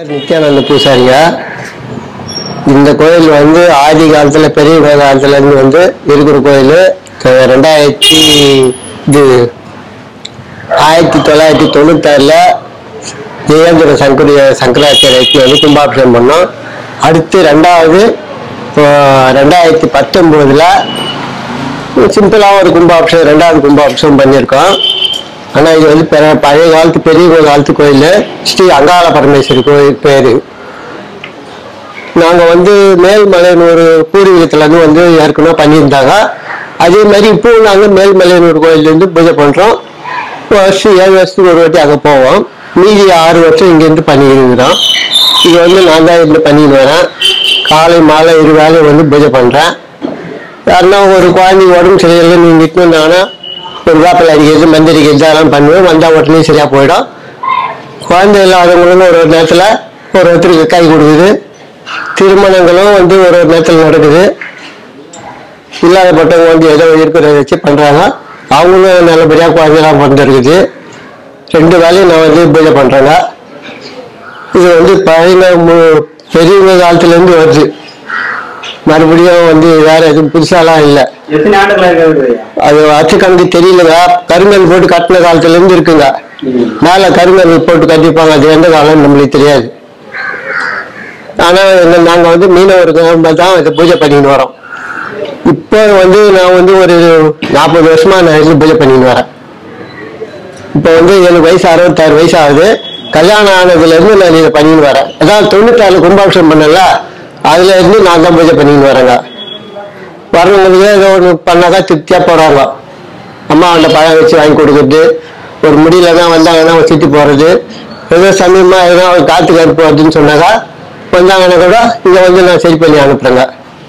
பேர் நித்யானந்த பூசாரிங்க இந்த கோயில் வந்து ஆதி காலத்துல பெரிய காலத்துல இருந்து வந்து இருக்கிற கோயில் அஹ் ரெண்டாயிரத்தி இது ஆயிரத்தி தொள்ளாயிரத்தி தொண்ணூத்தாறுல ஜெயேந்திர சங்கரிய சங்கராச்சாரியக்கு வந்து கும்பாபிஷேகம் பண்ணோம் அடுத்து ரெண்டாவது இப்போ ரெண்டாயிரத்தி பத்தொம்போதுல சிம்பிளாக ஒரு கும்பாபிஷேகம் ரெண்டாவது கும்பாபிஷேகம் பண்ணியிருக்கோம் ஆனால் இது வந்து பெரிய பழைய காலத்து பெரிய காலத்து கோயில் ஸ்ரீ அங்காள பரமேஸ்வரி கோயில் பேர் நாங்கள் வந்து மேல்மலையனூர் பூர்வீகத்துலேருந்து வந்து ஏற்கனவே பண்ணியிருந்தாங்க அதே மாதிரி இப்போ நாங்கள் மேல்மலையனூர் கோயிலேருந்து பூஜை பண்ணுறோம் வருஷம் ஏழு வருஷத்துக்கு ஒரு வாட்டி அங்கே போவோம் மீதி ஆறு வருஷம் இங்கேருந்து பண்ணியிருக்கிறோம் இது வந்து நான் தான் இருந்து பண்ணிட்டு வரேன் காலை மாலை இரு வேலை வந்து பூஜை பண்ணுறேன் யாருன்னா ஒரு குழந்தைக்கு உடம்பு சரியில்லை நீங்கள் இட்டு வந்தாங்கன்னா ஒரு வேப்பில் அடிக்கிறது மந்திரிக்கிறது அதெல்லாம் பண்ணுவேன் வந்தால் உடனே சரியாக போயிடும் குழந்தை இல்லாதவங்களும் ஒரு ஒரு நேரத்தில் ஒரு ஒருத்தருக்கு கை கொடுக்குது திருமணங்களும் வந்து ஒரு ஒரு நேரத்தில் நடக்குது இல்லாதப்பட்டவங்க வந்து ஏதோ இருக்கிறத வச்சு பண்ணுறாங்க அவங்களும் நல்லபடியாக குழந்தைலாம் பிறந்திருக்குது ரெண்டு வேலையும் நான் வந்து பூஜை பண்ணுறேங்க இது வந்து பழைய மு- பெரியவங்க காலத்துலேருந்து வருது மறுபடியும் வந்து வேற எதுவும் புதுசாலாம் இல்லை எத்தனை ஆண்டுகளா இருக்குது அது அச்சு கணக்கு தெரியலங்க கருங்கல் போட்டு கட்டின காலத்துல இருந்து இருக்குங்க மேல கருங்கல் போட்டு கட்டிப்பாங்க அது எந்த காலம் நம்மளுக்கு தெரியாது ஆனா எங்க நாங்க வந்து மீனவர்கள் தான் இதை பூஜை பண்ணிட்டு வரோம் இப்போ வந்து நான் வந்து ஒரு நாற்பது வருஷமா நான் இருந்து பூஜை பண்ணிட்டு வரேன் இப்போ வந்து எனக்கு வயசு அறுபத்தாறு வயசு ஆகுது கல்யாணம் ஆனதுல இருந்து நான் இதை பண்ணிட்டு வரேன் அதான் தொண்ணூத்தாறு கும்பாபிஷேகம் பண்ணல அதுல இருந்து நான் தான் பூஜை பண்ணிட்டு வரேங்க வர்றவங்களுக்கு ஏதோ ஒன்று பண்ணாக்கா திருப்தியாக போகிறாங்க அம்மா அந்த பழம் வச்சு வாங்கி கொடுக்குறது ஒரு முடியல தான் வந்தாங்கன்னா சுற்றி போகிறது ஏதோ சமயமாக எதனா ஒரு காற்று கருப்பு வருதுன்னு சொன்னாக்கா வந்தாங்கன்னா கூட இங்கே வந்து நான் சரி பண்ணி அனுப்புகிறேங்க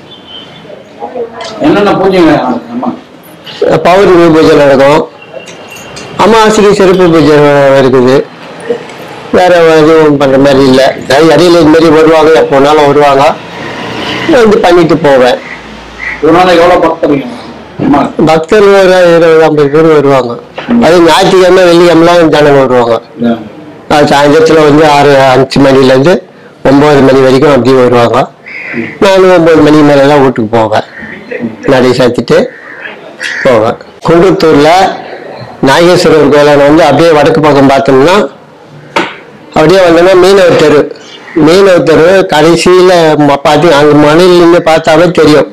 என்னென்ன பூஜைங்க அம்மா பௌர்ணமி பூஜை நடக்கும் அமாவாசைக்கு சிறப்பு பூஜை இருக்குது வேற எதுவும் பண்ணுற மாதிரி இல்லை இடையில இது மாதிரி வருவாங்க எப்போனாலும் வருவாங்க வந்து பண்ணிட்டு போவேன் ஒரு நாளைக்கு எவ்வளவு பக்தர்கள் அம்மா பக்தர்கள் ஒரு இருபது ஐம்பது பேர் வருவாங்க அது ஞாயிற்றுக்கிழமை வெள்ளிக்கிழமெல்லாம் ஜனங்க வருவாங்க அது சாயந்தரத்தில் வந்து ஆறு அஞ்சு மணிலேருந்து ஒம்பது மணி வரைக்கும் அப்படி வருவாங்க நானும் ஒம்பது மணி மேலே தான் வீட்டுக்கு போவேன் நடை சாத்திட்டு போவேன் குன்றத்தூரில் நாகேஸ்வரர் கோயிலை வந்து அப்படியே வடக்கு பக்கம் பார்த்தோம்னா அப்படியே வந்தோம்னா மீனவர் தெரு மீனவர் தெரு கடைசியில் பார்த்து அங்கே மணிலிருந்து பார்த்தாவே தெரியும்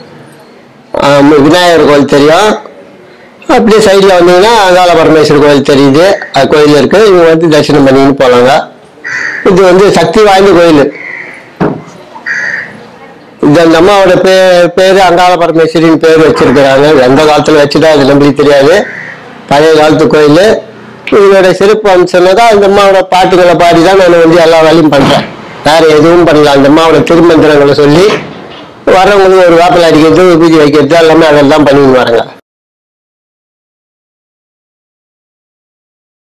ஆஹ் விநாயகர் கோயில் தெரியும் அப்படியே சைடில் வந்தீங்கன்னா அங்காள பரமேஸ்வரர் கோயில் தெரியுது அது கோயில் இருக்கு இவங்க வந்து தரிசனம் பண்ணின்னு போலாங்க இது வந்து சக்தி வாய்ந்த கோயில் இது அந்த அம்மாவோட பேர் பேரு அங்காள பரமேஸ்வரின்னு பேர் வச்சிருக்கிறாங்க எந்த காலத்துல வச்சுட்டா அது நம்மளுக்கு தெரியாது பழைய காலத்து கோயில் இதோட சிறப்பு அம்சம்னாக்கா அந்த அம்மாவோட பாட்டுகளை பாடி தான் நான் வந்து எல்லா வேலையும் பண்றேன் வேற எதுவும் பண்ணல அந்த அம்மாவோட திருமந்திரங்களை சொல்லி வர்றவங்களுக்கு ஒரு வேப்பில் அடிக்கிறது விபூதி வைக்கிறது எல்லாமே அதெல்லாம் பண்ணின்னு வரேங்க